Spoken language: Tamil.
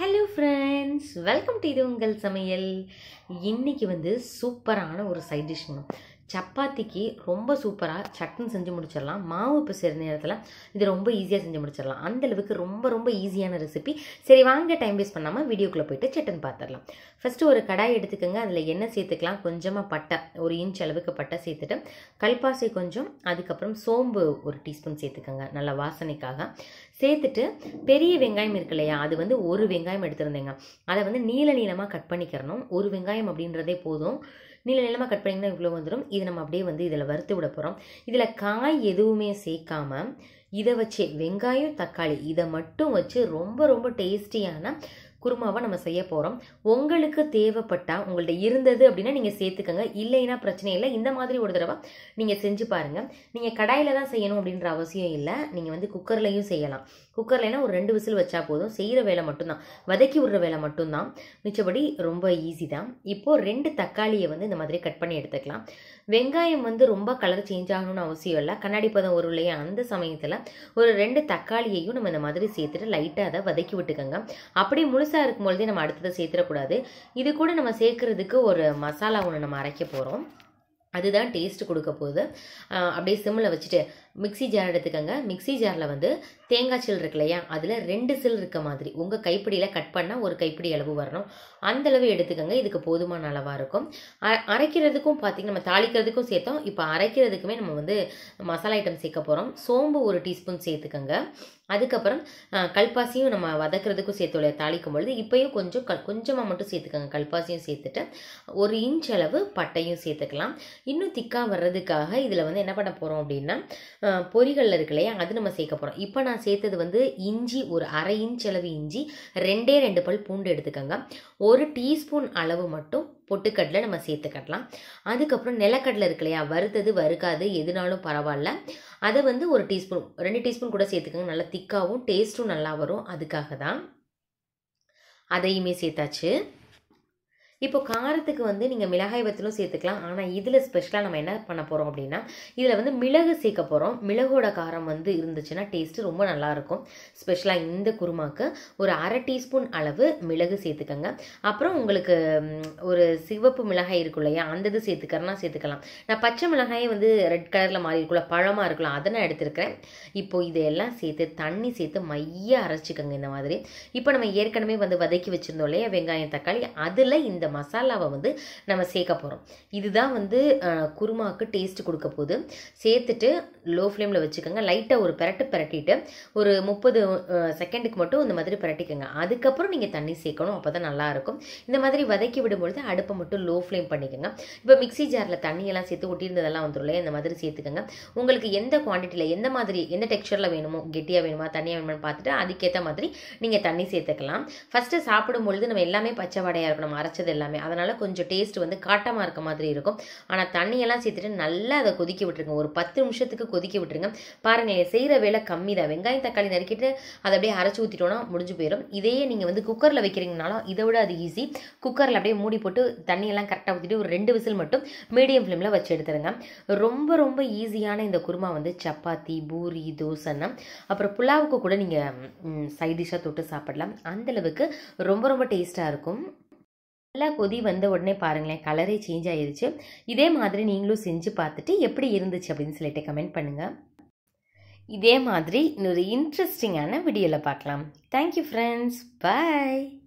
ஹலோ ஃப்ரெண்ட்ஸ் வெல்கம் டு இது உங்கள் சமையல் இன்னைக்கு வந்து சூப்பரான ஒரு சைட் டிஷ்ங்க சப்பாத்திக்கு ரொம்ப சூப்பராக சட்னி செஞ்சு முடிச்சிடலாம் மாவு பிசைற நேரத்தில் இது ரொம்ப ஈஸியாக செஞ்சு முடிச்சிடலாம் அந்த அளவுக்கு ரொம்ப ரொம்ப ஈஸியான ரெசிபி சரி வாங்க டைம் வேஸ்ட் பண்ணாமல் வீடியோக்குள்ளே போயிட்டு சட்டன் பார்த்துடலாம் ஃபஸ்ட்டு ஒரு கடாய் எடுத்துக்கோங்க அதில் எண்ணெய் சேர்த்துக்கலாம் கொஞ்சமாக பட்டை ஒரு இன்ச் அளவுக்கு பட்டை சேர்த்துட்டு கல்பாசை கொஞ்சம் அதுக்கப்புறம் சோம்பு ஒரு டீஸ்பூன் சேர்த்துக்கோங்க நல்ல வாசனைக்காக சேர்த்துட்டு பெரிய வெங்காயம் இருக்கு இல்லையா அது வந்து ஒரு வெங்காயம் எடுத்திருந்தேங்க அதை வந்து நீல நீளமாக கட் பண்ணிக்கிறணும் ஒரு வெங்காயம் அப்படின்றதே போதும் நீல நீளமாக கட் பண்ணிங்கன்னா இவ்வளோ வந்துடும் இது நம்ம அப்படியே வந்து இதில் வறுத்து விட போகிறோம் இதில் காய் எதுவுமே சேர்க்காம இதை வச்சு வெங்காயம் தக்காளி இதை மட்டும் வச்சு ரொம்ப ரொம்ப டேஸ்டியான குருமாவை நம்ம செய்ய போகிறோம் உங்களுக்கு தேவைப்பட்டால் உங்கள்ட்ட இருந்தது அப்படின்னா நீங்கள் சேர்த்துக்கோங்க இல்லைன்னா பிரச்சனை இல்லை இந்த மாதிரி ஒரு தடவை நீங்கள் செஞ்சு பாருங்கள் நீங்கள் கடாயில் தான் செய்யணும் அப்படின்ற அவசியம் இல்லை நீங்கள் வந்து குக்கர்லையும் செய்யலாம் குக்கர்லனா ஒரு ரெண்டு விசில் வச்சா போதும் செய்கிற வேலை மட்டும்தான் வதக்கி விடுற வேலை மட்டும்தான் மிச்சபடி ரொம்ப ஈஸி தான் இப்போது ரெண்டு தக்காளியை வந்து இந்த மாதிரி கட் பண்ணி எடுத்துக்கலாம் வெங்காயம் வந்து ரொம்ப கலர் சேஞ்ச் ஆகணும்னு அவசியம் இல்லை கண்ணாடி பதம் ஒரு இல்லையா அந்த சமயத்தில் ஒரு ரெண்டு தக்காளியையும் நம்ம இந்த மாதிரி சேர்த்துட்டு லைட்டாக அதை வதக்கி விட்டுக்கோங்க அப்படி முழுசாக இருக்கும் பொழுதே நம்ம அடுத்ததை சேர்த்துடக்கூடாது இது கூட நம்ம சேர்க்கறதுக்கு ஒரு மசாலா ஒன்று நம்ம அரைக்க போகிறோம் அதுதான் டேஸ்ட் கொடுக்க போகுது அப்படியே சிம்மில் வச்சுட்டு மிக்சி ஜார் எடுத்துக்கோங்க மிக்சி ஜாரில் வந்து தேங்காய் சில் இருக்கு இல்லையா அதில் ரெண்டு சில் இருக்க மாதிரி உங்கள் கைப்பிடியில் கட் பண்ணால் ஒரு கைப்பிடி அளவு வரணும் அந்த அளவு எடுத்துக்கோங்க இதுக்கு போதுமான அளவாக இருக்கும் அரைக்கிறதுக்கும் பார்த்திங்கன்னா நம்ம தாளிக்கிறதுக்கும் சேர்த்தோம் இப்போ அரைக்கிறதுக்குமே நம்ம வந்து மசாலா ஐட்டம் சேர்க்க போகிறோம் சோம்பு ஒரு டீஸ்பூன் சேர்த்துக்கோங்க அதுக்கப்புறம் கல்பாசியும் நம்ம வதக்கிறதுக்கும் சேர்த்து தாளிக்கும் பொழுது இப்போயும் கொஞ்சம் க கொஞ்சமாக மட்டும் சேர்த்துக்கோங்க கல்பாசியும் சேர்த்துட்டு ஒரு இன்ச் அளவு பட்டையும் சேர்த்துக்கலாம் இன்னும் திக்காக வர்றதுக்காக இதில் வந்து என்ன பண்ண போகிறோம் அப்படின்னா பொரிகளில் இருக்கு இல்லையா அது நம்ம சேர்க்க போகிறோம் இப்போ நான் சேர்த்தது வந்து இஞ்சி ஒரு அரை இன்ச் அளவு இஞ்சி ரெண்டே ரெண்டு பல் பூண்டு எடுத்துக்கோங்க ஒரு டீஸ்பூன் அளவு மட்டும் பொட்டுக்கடலை நம்ம சேர்த்துக்கட்டலாம் அதுக்கப்புறம் நிலக்கடலை இருக்கு இல்லையா வறுத்தது வறுக்காது எதுனாலும் பரவாயில்ல அதை வந்து ஒரு டீஸ்பூன் ரெண்டு டீஸ்பூன் கூட சேர்த்துக்கோங்க நல்லா திக்காகவும் டேஸ்ட்டும் நல்லா வரும் அதுக்காக தான் அதையுமே சேர்த்தாச்சு இப்போ காரத்துக்கு வந்து நீங்கள் மிளகாய் வத்தலும் சேர்த்துக்கலாம் ஆனால் இதில் ஸ்பெஷலாக நம்ம என்ன பண்ண போகிறோம் அப்படின்னா இதில் வந்து மிளகு சேர்க்க போகிறோம் மிளகோட காரம் வந்து இருந்துச்சுன்னா டேஸ்ட்டு ரொம்ப நல்லாயிருக்கும் ஸ்பெஷலாக இந்த குருமாக்கு ஒரு அரை டீஸ்பூன் அளவு மிளகு சேர்த்துக்கோங்க அப்புறம் உங்களுக்கு ஒரு சிவப்பு மிளகாய் இருக்கும் இல்லையா அந்த இது சேர்த்துக்கிறனா சேர்த்துக்கலாம் நான் பச்சை மிளகாயே வந்து ரெட் கலரில் மாறி இருக்குல்ல பழமாக இருக்கலாம் அதை நான் எடுத்துருக்கேன் இப்போது இதையெல்லாம் சேர்த்து தண்ணி சேர்த்து மைய அரைச்சிக்கோங்க இந்த மாதிரி இப்போ நம்ம ஏற்கனவே வந்து வதக்கி வச்சுருந்தோம் இல்லையா வெங்காயம் தக்காளி அதில் இந்த மசாலாவை வந்து நம்ம சேர்க்க போகிறோம் இதுதான் வந்து குருமாவுக்கு டேஸ்ட் கொடுக்க போகுது சேர்த்துட்டு லோ ஃப்ளேமில் வச்சுக்கோங்க லைட்டாக ஒரு பெரட்டு பெரட்டிட்டு ஒரு முப்பது செகண்டுக்கு மட்டும் இந்த மாதிரி பெரட்டிக்கோங்க அதுக்கப்புறம் நீங்கள் தண்ணி சேர்க்கணும் அப்போ தான் நல்லாயிருக்கும் இந்த மாதிரி வதக்கி விடும்பொழுது அடுப்பை மட்டும் லோ ஃப்ளேம் பண்ணிக்கோங்க இப்போ மிக்சி ஜாரில் தண்ணியெல்லாம் சேர்த்து ஒட்டியிருந்ததெல்லாம் வந்துடும் இல்லையா இந்த மாதிரி சேர்த்துக்கோங்க உங்களுக்கு எந்த குவான்டிட்டியில் எந்த மாதிரி எந்த டெக்ஸ்சரில் வேணுமோ கெட்டியாக வேணுமா தண்ணியாக வேணுமான்னு பார்த்துட்டு அதுக்கேற்ற மாதிரி நீங்கள் தண்ணி சேர்த்துக்கலாம் ஃபஸ்ட்டு சாப்பிடும் பொழுது நம்ம எல்லாமே பச்சை வடையாக இருக்கும் நம்ம அரைச்சது எல்லாமே அதனால் கொஞ்சம் டேஸ்ட் வந்து காட்டமாக இருக்க மாதிரி இருக்கும் ஆனால் தண்ணியெல்லாம் சேர்த்துட்டு நல்லா அதை கொதிக்க விட்டுருங்க ஒரு பத்து நிமிஷத்துக்கு கொதிக்க விட்டுருங்க பாருங்கள் செய்கிற வேலை கம்மி தான் வெங்காயம் தக்காளி நறுக்கிட்டு அதை அப்படியே அரைச்சி ஊற்றிட்டோன்னா முடிஞ்சு போயிடும் இதையே நீங்கள் வந்து குக்கரில் வைக்கிறீங்கனாலும் இதை விட அது ஈஸி குக்கரில் அப்படியே மூடி போட்டு தண்ணியெல்லாம் கரெக்டாக ஊற்றிட்டு ஒரு ரெண்டு விசில் மட்டும் மீடியம் ஃப்ளேமில் வச்சு எடுத்துருங்க ரொம்ப ரொம்ப ஈஸியான இந்த குருமா வந்து சப்பாத்தி பூரி தோசைன்னா அப்புறம் புலாவுக்கு கூட நீங்கள் சைட் டிஷ்ஷாக தொட்டு சாப்பிடலாம் அந்தளவுக்கு ரொம்ப ரொம்ப டேஸ்ட்டாக இருக்கும் நல்லா கொதி வந்த உடனே பாருங்களேன் கலரே சேஞ்ச் ஆயிருச்சு இதே மாதிரி நீங்களும் செஞ்சு பார்த்துட்டு எப்படி இருந்துச்சு அப்படின்னு சொல்லிட்டு கமெண்ட் பண்ணுங்கள் இதே மாதிரி இன்னொரு இன்ட்ரெஸ்டிங்கான வீடியோவில் பார்க்கலாம் தேங்க்யூ ஃப்ரெண்ட்ஸ் பாய்